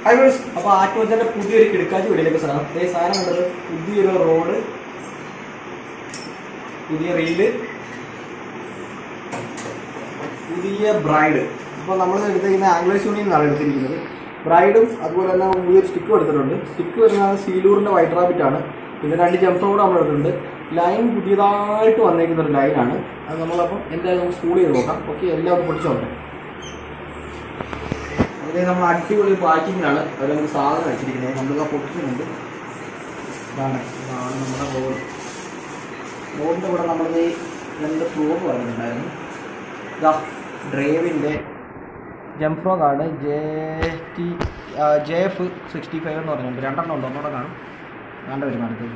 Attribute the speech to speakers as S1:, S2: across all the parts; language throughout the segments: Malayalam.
S1: ഹായ് ഫ്രണ്ട്സ് അപ്പോൾ ആറ്റുവച്ചൻ്റെ പുതിയൊരു കിടക്കാച്ചി വീട്ടിലേക്ക് സാധനം അതേ സാധനം കണ്ടത് പുതിയൊരു റോഡ് പുതിയ റീല് പുതിയ ബ്രൈഡ് അപ്പോൾ നമ്മൾ എടുത്തിരിക്കുന്ന ആംഗ്ലേഴ്സ് യൂണിയൻ നിന്നാണ് എടുത്തിരിക്കുന്നത് ബ്രൈഡും അതുപോലെ തന്നെ പുതിയൊരു സ്റ്റിക്കും എടുത്തിട്ടുണ്ട് സ്റ്റിക്ക് വരുന്നത് സീലൂറിൻ്റെ വൈറ്റ് റാബിറ്റ് ആണ് പിന്നെ രണ്ട് ജംപ്സും കൂടെ നമ്മൾ എടുത്തിട്ടുണ്ട് ലൈൻ പുതിയതായിട്ട് വന്നേക്കുന്ന ഒരു ലൈനാണ് അത് നമ്മളപ്പം എന്തായാലും നമുക്ക് സ്കൂൾ ചെയ്ത് നോക്കാം ഓക്കെ എല്ലാം ഒന്ന് പൊടിച്ചോട്ടെ അതിൽ നമ്മൾ അടിപൊളി പാക്കിങ്ങിലാണ് അവർ നമുക്ക് സാധനം വെച്ചിരിക്കുന്നത് നമ്മളിത് പൊട്ടിക്കുന്നുണ്ട് ഇതാണ് ഇതാണ് നമ്മുടെ റോഡ് റോഡിൻ്റെ കൂടെ നമ്മളിത് രണ്ട് പ്രൂഫ് പറഞ്ഞിട്ടുണ്ടായിരുന്നു ഇതാ ഡ്രൈവിൻ്റെ ജംഫ്രോ card J T J F sixty five എന്ന് പറഞ്ഞിട്ടുണ്ട് രണ്ടെണ്ണം ഉണ്ട് ഒന്നുകൂടെ കാണും വേണ്ട വരുന്ന അടുത്തത്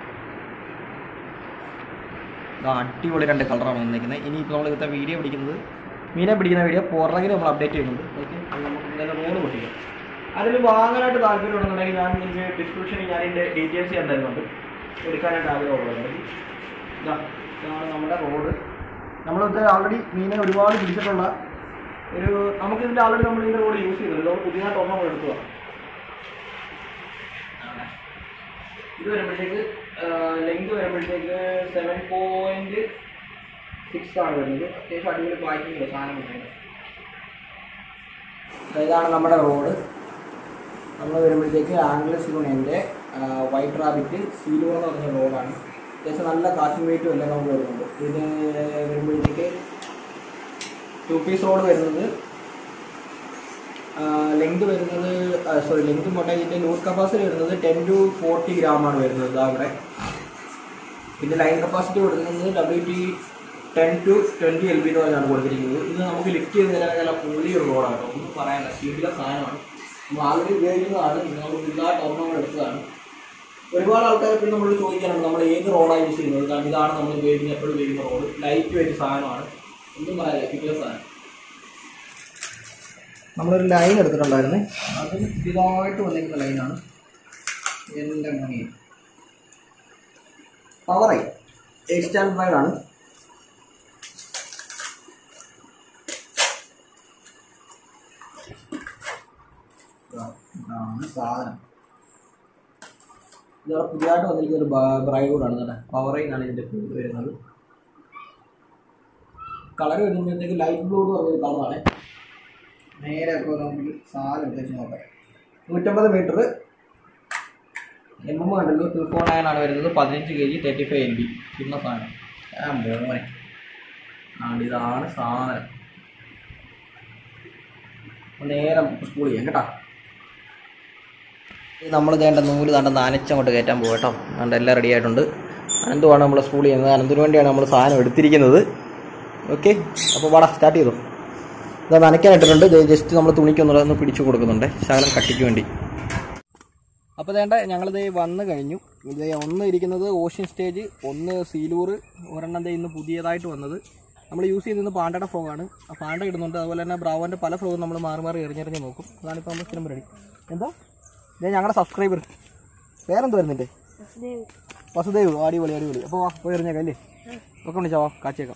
S1: ഇതാ അടിപൊളി രണ്ട് കളറാണ് വന്നിരിക്കുന്നത് ഇനിയിപ്പോൾ നമ്മൾ ഇവിടുത്തെ വീഡിയോ പിടിക്കുന്നത് മീനെ പിടിക്കുന്ന വീഡിയോ പുറകിൽ നമ്മൾ അപ്ഡേറ്റ് ചെയ്യുന്നുണ്ട് ഓക്കെ നമുക്ക് എന്തായാലും റോഡ് പൊട്ടിക്കാം അതിൽ വാങ്ങാനായിട്ട് താല്പര്യമുണ്ടെന്നുണ്ടെങ്കിൽ ഞാൻ എനിക്ക് ഡിസ്ക്രിപ്ഷനിൽ ഞാൻ ഇതിൻ്റെ ഡീറ്റെയിൽസ് ഞാൻ തരുന്നുണ്ട് എടുക്കാനായിട്ട് ആഗ്രഹമുള്ളതുണ്ടെങ്കിൽ ഇതാ ഇതാണ് നമ്മുടെ റോഡ് നമ്മളിത് ആൾറെഡി മീനെ ഒരുപാട് പിടിച്ചിട്ടുള്ള ഒരു നമുക്ക് ഇതിൻ്റെ ആൾറെഡി നമ്മൾ ഇതിൻ്റെ റോഡ് യൂസ് ചെയ്തില്ല നമ്മൾ പുതിയതായിട്ട് ഒന്നും നമ്മൾ എടുക്കുക ഇത് വരുമ്പോഴത്തേക്ക് ലെങ്ത് വരുമ്പോഴത്തേക്ക് സെവൻ പോയിന്റ് സിക്സ് ആണ് വരുന്നത് അത്യാവശ്യം അടിപൊളി പാക്കിംഗ് സാധനം കിട്ടുന്നത് ഇതാണ് നമ്മുടെ റോഡ് നമ്മൾ വരുമ്പോഴത്തേക്ക് ആംഗ്ലസ് യൂണിയൻ്റെ വൈറ്റ് റാബിറ്റ് സീലൂർ എന്ന് പറഞ്ഞ റോഡാണ് അത്യാവശ്യം നല്ല കാശും വെയിറ്റും എല്ലാം നമുക്ക് വരുന്നുണ്ട് ഇത് വരുമ്പോഴത്തേക്ക് ടു പീസ് റോഡ് വരുന്നത് ലെങ്ത് വരുന്നത് സോറി ലെങ്ത് പോട്ടെ ഇതിൻ്റെ ലൂഡ് കപ്പാസിറ്റി വരുന്നത് ടെൻ ടു ഫോർട്ടി ഗ്രാമാണ് വരുന്നത് ഇതാ ഇവിടെ പിന്നെ ലൈൻ കപ്പാസിറ്റി കൊടുക്കുന്നത് W T ten to twenty L B എന്ന് പറഞ്ഞാണ് കൊടുത്തിരിക്കുന്നത് ഇത് നമുക്ക് ലിഫ്റ്റ് ചെയ്ത് തരാൻ നല്ല പുള്ളിയൊരു റോഡാണ് കേട്ടോ ഒന്നും പറയാനില്ല സ്റ്റീലിലെ സാധനമാണ് നമ്മൾ ആൾറെഡി ഉപയോഗിക്കുന്നതാണ് നമ്മൾ പുതുതായിട്ട് ഒരെണ്ണം എടുത്തതാണ് ഒരുപാട് ആൾക്കാർ പിന്നെ നമ്മൾ ചോദിക്കാറുണ്ട് നമ്മൾ ഏത് റോഡാണ് യൂസ് ചെയ്യുന്നത് കാരണം ഇതാണ് നമ്മൾ ഉപയോഗിക്കുന്നത് എപ്പോഴും ഉപയോഗിക്കുന്ന റോഡ് ലൈറ്റ് വെയിറ്റ് സാധനമാണ് ഒന്നും പറയാനില്ല കിട്ടിയ സാധനം നമ്മളൊരു ലൈൻ എടുത്തിട്ടുണ്ടായിരുന്നേ അത് ഇതായിട്ട് വന്നിരിക്കുന്ന ലൈനാണ് എൻ്റെ മണി പവറായി എക്സ് സ്റ്റാൻഡ് ബ്രൈഡ് ആണ് ഇതാണ് സാധനം ഇതവിടെ പുതിയതായിട്ട് വന്നിരിക്കുന്ന ഒരു ബ്രൈഡൂടാണ് കേട്ടോ പവറൈനാണ് ഇതിൻ്റെ പേര് വരുന്നത് കളർ വരുമ്പോഴത്തേക്ക് ലൈറ്റ് ബ്ലൂ എന്ന് പറഞ്ഞൊരു കളറാണ് നേരെ ഇപ്പോൾ നമുക്ക് സാധനം എടുത്തേച്ച് നോക്കാം നൂറ്റമ്പത് മീറ്റർ എം എം കണ്ടല്ലോ ടു ഫോർ നയൻ ആണ് വരുന്നത് പതിനഞ്ച് K G thirty five L B കിട്ടുന്ന സാധനം ആ മോനെ ആ ഇതാണ് സാധനം അപ്പോൾ നേരെ സ്കൂൾ ചെയ്യാം കേട്ടോ നമ്മൾ വേണ്ട നൂല് തണ്ട നനച്ചങ്ങോട്ട് കയറ്റാൻ പോകും കേട്ടോ അതുകൊണ്ട് എല്ലാം റെഡി ആയിട്ടുണ്ട് അനന്തുമാണ് നമ്മൾ സ്കൂൾ ചെയ്യുന്നത് അനന്തിന് വേണ്ടിയാണ് നമ്മൾ സാധനം എടുത്തിരിക്കുന്നത് ഓക്കെ അപ്പോൾ വാടാ സ്റ്റാർട്ട് ചെയ്തു ഇത് നനയ്ക്കാനിട്ടിട്ടുണ്ട് ഇത് ജസ്റ്റ് നമ്മൾ തുണിക്കൊന്നുള്ളത് പിടിച്ചു കൊടുക്കുന്നുണ്ട് ശകലം കട്ടിക്ക് വേണ്ടി അപ്പോൾ വേണ്ട ഞങ്ങളിത് വന്ന് കഴിഞ്ഞു ഇത് ഒന്ന് ഇരിക്കുന്നത് ഓഷ്യൻ സ്റ്റേജ് ഒന്ന് സീലൂർ ഒരെണ്ണം ദേ ഇന്ന് പുതിയതായിട്ട് വന്നത് നമ്മൾ യൂസ് ചെയ്തിരുന്നത് പാണ്ടയുടെ ഫ്രോഗാണ് ആ പാണ്ട ഇടുന്നുണ്ട് അതുപോലെ തന്നെ ബ്രാവോൻ്റെ പല ഫ്രോഗും നമ്മൾ മാറി മാറി എറിഞ്ഞെറിഞ്ഞ് നോക്കും അതാണിപ്പോൾ നമ്മൾ സ്ഥിരം പരിപാടി എന്താ ഇതേ ഞങ്ങളുടെ സബ്സ്ക്രൈബർ വേറെന്ത് വരുന്നുണ്ട് വസുദേവ് അടിപൊളി അടിപൊളി അപ്പോൾ വാ പോയി എറിഞ്ഞേക്കാം അല്ലേ ഒക്കെ വിളിച്ചാ വാ കാച്ചേക്കാം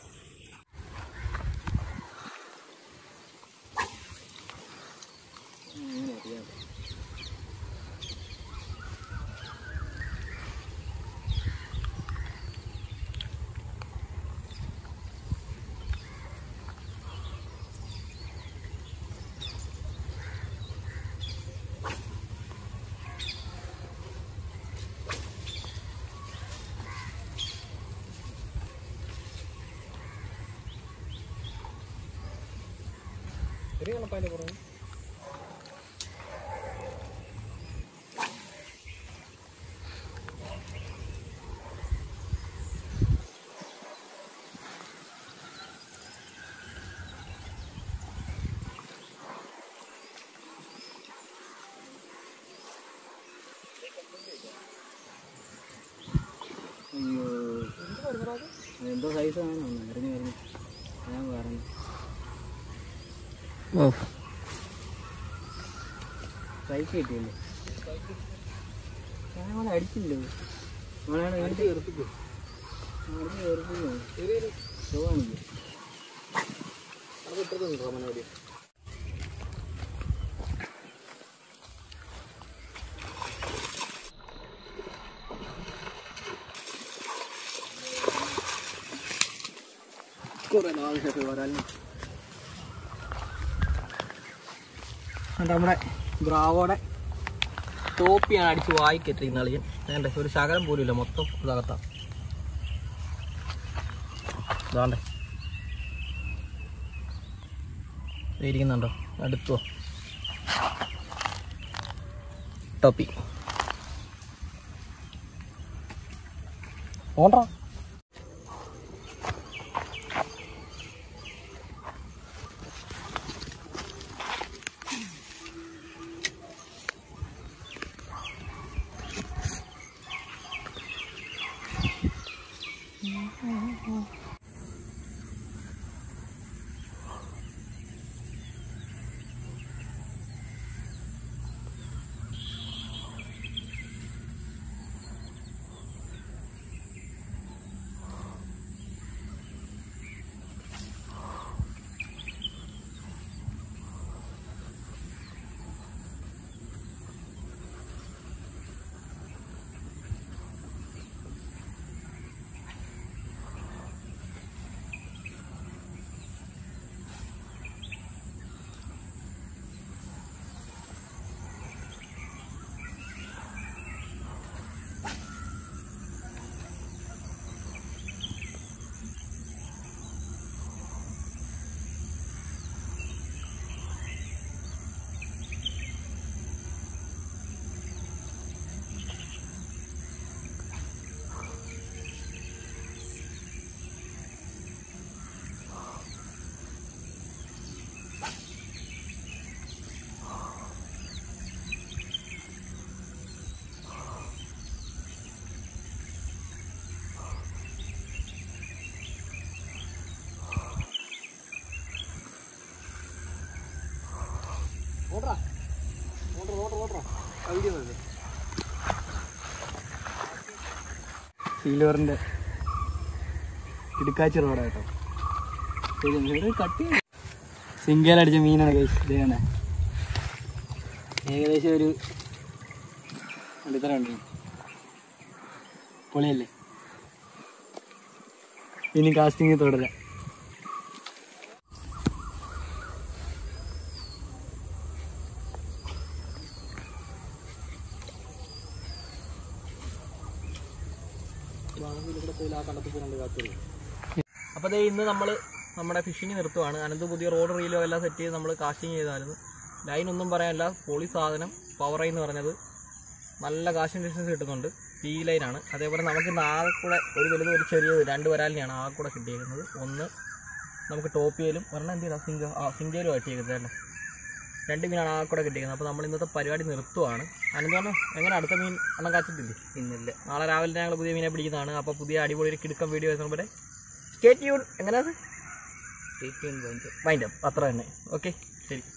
S2: എന്തോ സൈസ് ആണ് എറിഞ്ഞു വരുന്നു ഞാൻ പറഞ്ഞു
S1: ഓ
S2: സൈസ് കിട്ടിയില്ലേ ഞാൻ അവനെ അടിച്ചില്ലേ അവനാണ് അടിച്ച് വെറുപ്പിക്കും അടിച്ച് വെറുപ്പിക്കും സുഖമാണില്ലേ കുറെ നാളെ ശേഷം വരാനും നമ്മുടെ ബ്രാവോടെ
S1: ടോപ്പിയാണ് അടിച്ച് വായിക്കെട്ടിരിക്കുന്ന അളിയൻ വേണ്ടേ ഒരു ശകലം പോലും ഇല്ല മൊത്തം ഇതകത്താ ഇതാണ്ടേ ദേ ഇരിക്കുന്നുണ്ടോ അടുത്തോ ടോപ്പി ഓണ്ടാ
S2: സീലോറിന്റെ ഇടുക്കാച്ചി റോഡാ കേട്ടോ കട്ടി സിംഗലടിച്ച മീനാണ് കഴിച്ച് ഇതേണ്ട ഏകദേശം ഒരു അടിത്തറ ഉണ്ട് പൊളിയല്ലേ ഇനി കാസ്റ്റിംഗ് തുടരാം
S1: അപ്പോൾ ദേ ഇന്ന് നമ്മൾ നമ്മുടെ ഫിഷിങ് നിർത്തുവാണ് അനന്ത് പുതിയ റോഡ് റീലോ എല്ലാം സെറ്റ് ചെയ്ത് നമ്മൾ കാസ്റ്റിംഗ് ചെയ്തായിരുന്നു ലൈൻ ഒന്നും പറയാനില്ല പൊളി സാധനം പവർ എന്ന് പറഞ്ഞത് നല്ല കാസ്റ്റിംഗ് ഡിസ്റ്റൻസ് കിട്ടുന്നുണ്ട് പി ലൈനാണ് അതേപോലെ നമുക്ക് ഇന്ന് ആകെ കൂടെ ഒരു വലുത് ഒരു ചെറിയത് രണ്ട് വരാലിനെയാണ് ആകെ കൂടെ കിട്ടിയിരിക്കുന്നത് ഒന്ന് നമുക്ക് ടോപ്പിയിലും ഒരെണ്ണം എന്ത് ചെയ്താൽ സിംഗ ആ സിംഗയിലും കിട്ടിയിരിക്കുന്നത് അല്ലേ രണ്ട് മീനാണ് ആകെ കൂടെ കിട്ടിയിരിക്കുന്നത് അപ്പോൾ നമ്മൾ ഇന്നത്തെ പരിപാടി നിർത്തുവാണ് അനന്താണ് എങ്ങനെ അടുത്ത മീൻ എണ്ണം കാച്ചിട്ടില്ലേ
S2: ഇന്നില്ല
S1: നാളെ രാവിലെ ഞങ്ങൾ പുതിയ മീനെ പിടിക്കുന്നതാണ് അപ്പോൾ പുതിയ അടിപൊളി ഒരു കിടുക്കം വീഡിയോ വരുമ്പോൾ സ്റ്റേറ്റ് യൂൺ എങ്ങനെയത് വൈൻഡ് അപ്പ് അത്ര തന്നെ ഓക്കെ ശരി